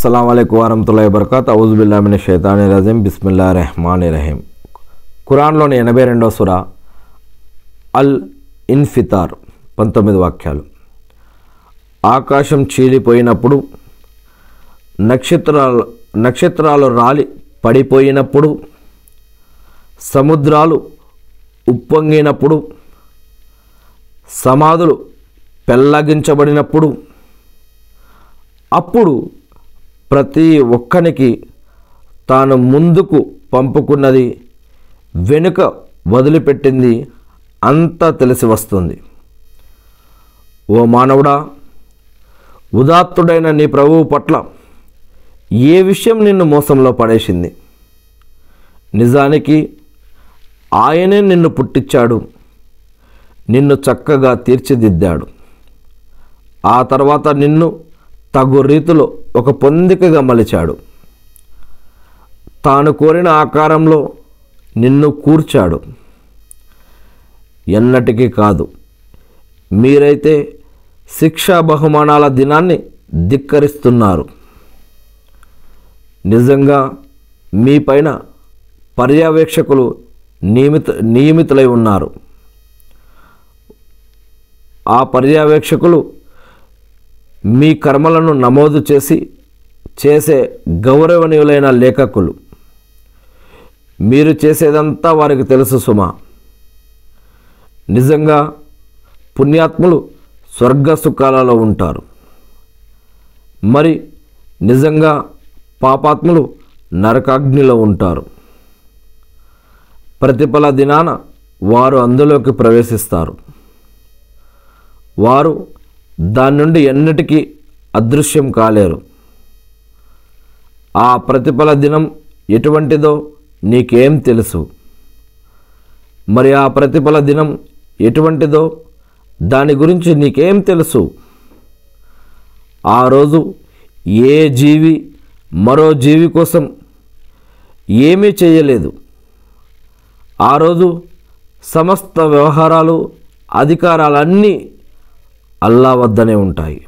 అస్సలం అయికు వరహతుల్లా వబర్కాత్ ఔజుబిల్లామిన షైతాని రజీం బిస్మిల్లా రెహమాన్ రహీం ఖురాన్లోని ఎనభై రెండవ సుర అల్ ఇన్ఫితార్ పంతొమ్మిది వాక్యాలు ఆకాశం చీలిపోయినప్పుడు నక్షత్రాలు నక్షత్రాలు రాలి పడిపోయినప్పుడు సముద్రాలు ఉప్పొంగినప్పుడు సమాధులు పెల్లగించబడినప్పుడు అప్పుడు ప్రతి ఒక్కనికి తాను ముందుకు పంపుకున్నది వెనుక వదిలిపెట్టింది అంతా తెలిసి వస్తుంది ఓ మానవుడా ఉదాత్తుడైన నీ ప్రభువు పట్ల ఏ విషయం నిన్ను మోసంలో పడేసింది నిజానికి ఆయనే నిన్ను పుట్టించాడు నిన్ను చక్కగా తీర్చిదిద్దాడు ఆ తర్వాత నిన్ను తగు రీతిలో ఒక పొందికగా మలిచాడు తాను కోరిన ఆకారంలో నిన్ను కూర్చాడు ఎన్నటికీ కాదు మీరైతే శిక్షా బహుమానాల దినాన్ని ధిక్కరిస్తున్నారు నిజంగా మీపైన పర్యవేక్షకులు నియమిత నియమితులై ఉన్నారు ఆ పర్యవేక్షకులు మీ కర్మలను నమోదు చేసి చేసే గౌరవనీయులైన లేఖకులు మీరు చేసేదంతా వారికి తెలుసు సుమా నిజంగా పుణ్యాత్ములు స్వర్గ సుఖాలలో ఉంటారు మరి నిజంగా పాపాత్ములు నరకాగ్నిలో ఉంటారు ప్రతిఫల దినాన వారు అందులోకి ప్రవేశిస్తారు వారు దాని నుండి ఎన్నటికీ అదృశ్యం కాలేరు ఆ ప్రతిఫల దినం ఎటువంటిదో నీకేం తెలుసు మరి ఆ ప్రతిఫల దినం ఎటువంటిదో దాని గురించి నీకేం తెలుసు ఆ రోజు ఏ జీవి మరో జీవి కోసం ఏమీ చేయలేదు ఆ రోజు సమస్త వ్యవహారాలు అధికారాలన్నీ అల్లా వద్దనే ఉంటాయి